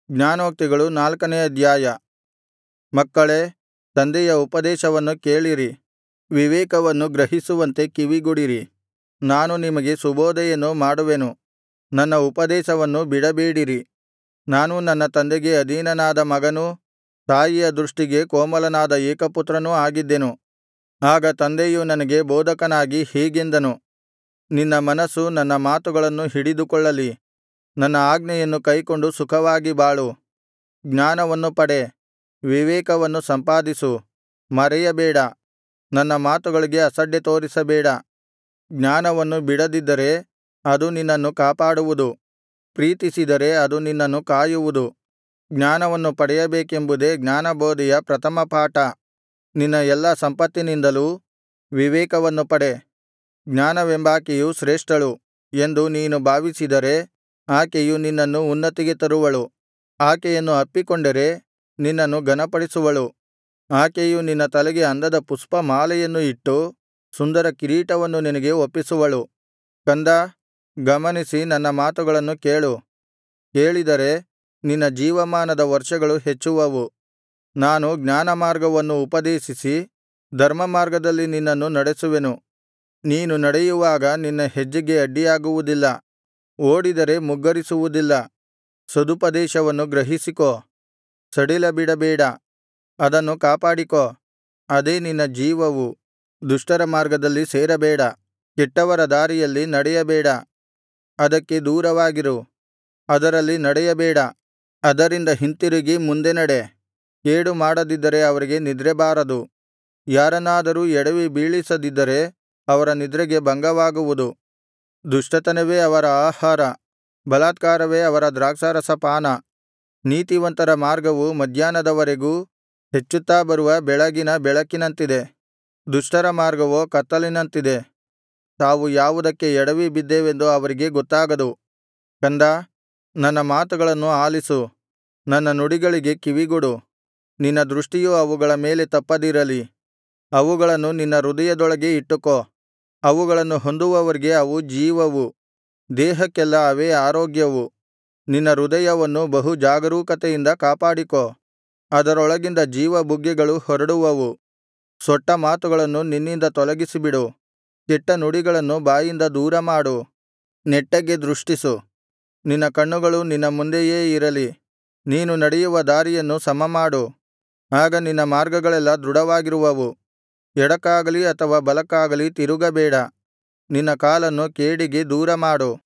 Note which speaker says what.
Speaker 1: ಜ್ಞಾನೋಕ್ತಿಗಳು ನಾಲ್ಕನೇ ಅಧ್ಯಾಯ ಮಕ್ಕಳೇ ತಂದೆಯ ಉಪದೇಶವನ್ನು ಕೇಳಿರಿ ವಿವೇಕವನ್ನು ಗ್ರಹಿಸುವಂತೆ ಕಿವಿಗೊಡಿರಿ ನಾನು ನಿಮಗೆ ಸುಬೋಧೆಯನ್ನು ಮಾಡುವೆನು ನನ್ನ ಉಪದೇಶವನ್ನು ಬಿಡಬೇಡಿರಿ ನಾನು ನನ್ನ ತಂದೆಗೆ ಅಧೀನನಾದ ಮಗನೂ ತಾಯಿಯ ದೃಷ್ಟಿಗೆ ಕೋಮಲನಾದ ಏಕಪುತ್ರನೂ ಆಗಿದ್ದೆನು ಆಗ ತಂದೆಯು ನನಗೆ ಬೋಧಕನಾಗಿ ಹೀಗೆಂದನು ನಿನ್ನ ಮನಸ್ಸು ನನ್ನ ಮಾತುಗಳನ್ನು ಹಿಡಿದುಕೊಳ್ಳಲಿ ನನ್ನ ಆಜ್ಞೆಯನ್ನು ಕೈಕೊಂಡು ಸುಖವಾಗಿ ಬಾಳು ಜ್ಞಾನವನ್ನು ಪಡೆ ವಿವೇಕವನ್ನು ಸಂಪಾದಿಸು ಮರೆಯಬೇಡ ನನ್ನ ಮಾತುಗಳಿಗೆ ಅಸಡ್ಡೆ ತೋರಿಸಬೇಡ ಜ್ಞಾನವನ್ನು ಬಿಡದಿದ್ದರೆ ಅದು ನಿನ್ನನ್ನು ಕಾಪಾಡುವುದು ಪ್ರೀತಿಸಿದರೆ ಅದು ನಿನ್ನನ್ನು ಕಾಯುವುದು ಜ್ಞಾನವನ್ನು ಪಡೆಯಬೇಕೆಂಬುದೇ ಜ್ಞಾನಬೋಧೆಯ ಪ್ರಥಮ ಪಾಠ ನಿನ್ನ ಎಲ್ಲಾ ಸಂಪತ್ತಿನಿಂದಲೂ ವಿವೇಕವನ್ನು ಪಡೆ ಜ್ಞಾನವೆಂಬಾಕೆಯು ಶ್ರೇಷ್ಠಳು ಎಂದು ನೀನು ಭಾವಿಸಿದರೆ ಆಕೆಯು ನಿನ್ನನ್ನು ಉನ್ನತಿಗೆ ತರುವಳು ಆಕೆಯನ್ನು ಅಪ್ಪಿಕೊಂಡರೆ ನಿನ್ನನ್ನು ಘನಪಡಿಸುವಳು ಆಕೆಯು ನಿನ್ನ ತಲೆಗೆ ಅಂದದ ಪುಷ್ಪಮಾಲೆಯನ್ನು ಇಟ್ಟು ಸುಂದರ ಕಿರೀಟವನ್ನು ನಿನಗೆ ಒಪ್ಪಿಸುವಳು ಕಂದಾ ಗಮನಿಸಿ ನನ್ನ ಮಾತುಗಳನ್ನು ಕೇಳು ಕೇಳಿದರೆ ನಿನ್ನ ಜೀವಮಾನದ ವರ್ಷಗಳು ಹೆಚ್ಚುವವು ನಾನು ಜ್ಞಾನಮಾರ್ಗವನ್ನು ಉಪದೇಶಿಸಿ ಧರ್ಮಮಾರ್ಗದಲ್ಲಿ ನಿನ್ನನ್ನು ನಡೆಸುವೆನು ನೀನು ನಡೆಯುವಾಗ ನಿನ್ನ ಹೆಜ್ಜೆಗೆ ಅಡ್ಡಿಯಾಗುವುದಿಲ್ಲ ಓಡಿದರೆ ಮುಗ್ಗರಿಸುವುದಿಲ್ಲ ಸದುಪದೇಶವನ್ನು ಗ್ರಹಿಸಿಕೋ ಸಡಿಲಬಿಡಬೇಡ ಅದನ್ನು ಕಾಪಾಡಿಕೋ ಅದೇ ನಿನ್ನ ಜೀವವು ದುಷ್ಟರ ಮಾರ್ಗದಲ್ಲಿ ಸೇರಬೇಡ ಕೆಟ್ಟವರ ದಾರಿಯಲ್ಲಿ ನಡೆಯಬೇಡ ಅದಕ್ಕೆ ದೂರವಾಗಿರು ಅದರಲ್ಲಿ ನಡೆಯಬೇಡ ಅದರಿಂದ ಹಿಂತಿರುಗಿ ಮುಂದೆ ನಡೆ ಕೇಡು ಮಾಡದಿದ್ದರೆ ಅವರಿಗೆ ನಿದ್ರೆ ಬಾರದು ಯಾರನ್ನಾದರೂ ಎಡವಿ ಬೀಳಿಸದಿದ್ದರೆ ಅವರ ನಿದ್ರೆಗೆ ಭಂಗವಾಗುವುದು ದುಷ್ಟತನವೇ ಅವರ ಆಹಾರ ಬಲಾತ್ಕಾರವೇ ಅವರ ದ್ರಾಕ್ಷಾರಸ ಪಾನ ನೀತಿವಂತರ ಮಾರ್ಗವು ಮಧ್ಯಾಹ್ನದವರೆಗೂ ಹೆಚ್ಚುತ್ತಾ ಬರುವ ಬೆಳಗಿನ ಬೆಳಕಿನಂತಿದೆ ದುಷ್ಟರ ಮಾರ್ಗವೋ ಕತ್ತಲಿನಂತಿದೆ ತಾವು ಯಾವುದಕ್ಕೆ ಎಡವಿ ಬಿದ್ದೇವೆಂದು ಅವರಿಗೆ ಗೊತ್ತಾಗದು ಕಂದಾ ನನ್ನ ಮಾತುಗಳನ್ನು ಆಲಿಸು ನನ್ನ ನುಡಿಗಳಿಗೆ ಕಿವಿಗೊಡು ನಿನ್ನ ದೃಷ್ಟಿಯು ಅವುಗಳ ಮೇಲೆ ತಪ್ಪದಿರಲಿ ಅವುಗಳನ್ನು ನಿನ್ನ ಹೃದಯದೊಳಗೆ ಇಟ್ಟುಕೋ ಅವುಗಳನ್ನು ಹೊಂದುವವರಿಗೆ ಅವು ಜೀವವು ದೇಹಕ್ಕೆಲ್ಲಾ ಅವೇ ಆರೋಗ್ಯವು ನಿನ್ನ ಹೃದಯವನ್ನು ಬಹು ಜಾಗರೂಕತೆಯಿಂದ ಕಾಪಾಡಿಕೋ ಅದರೊಳಗಿಂದ ಜೀವಬುಗ್ಗೆಗಳು ಹೊರಡುವವು ಸೊಟ್ಟ ಮಾತುಗಳನ್ನು ನಿನ್ನಿಂದ ತೊಲಗಿಸಿಬಿಡು ಕೆಟ್ಟ ನುಡಿಗಳನ್ನು ಬಾಯಿಂದ ದೂರಮಾಡು ನೆಟ್ಟಗೆ ದೃಷ್ಟಿಸು ನಿನ್ನ ಕಣ್ಣುಗಳು ನಿನ್ನ ಮುಂದೆಯೇ ಇರಲಿ ನೀನು ನಡೆಯುವ ದಾರಿಯನ್ನು ಸಮಮಾಡು ಆಗ ನಿನ್ನ ಮಾರ್ಗಗಳೆಲ್ಲಾ ದೃಢವಾಗಿರುವವು ಎಡಕ್ಕಾಗಲಿ ಅಥವಾ ಬಲಕ್ಕಾಗಲಿ ತಿರುಗಬೇಡ ನಿನ್ನ ಕಾಲನ್ನು ಕೇಡಿಗೆ ದೂರಮಾಡು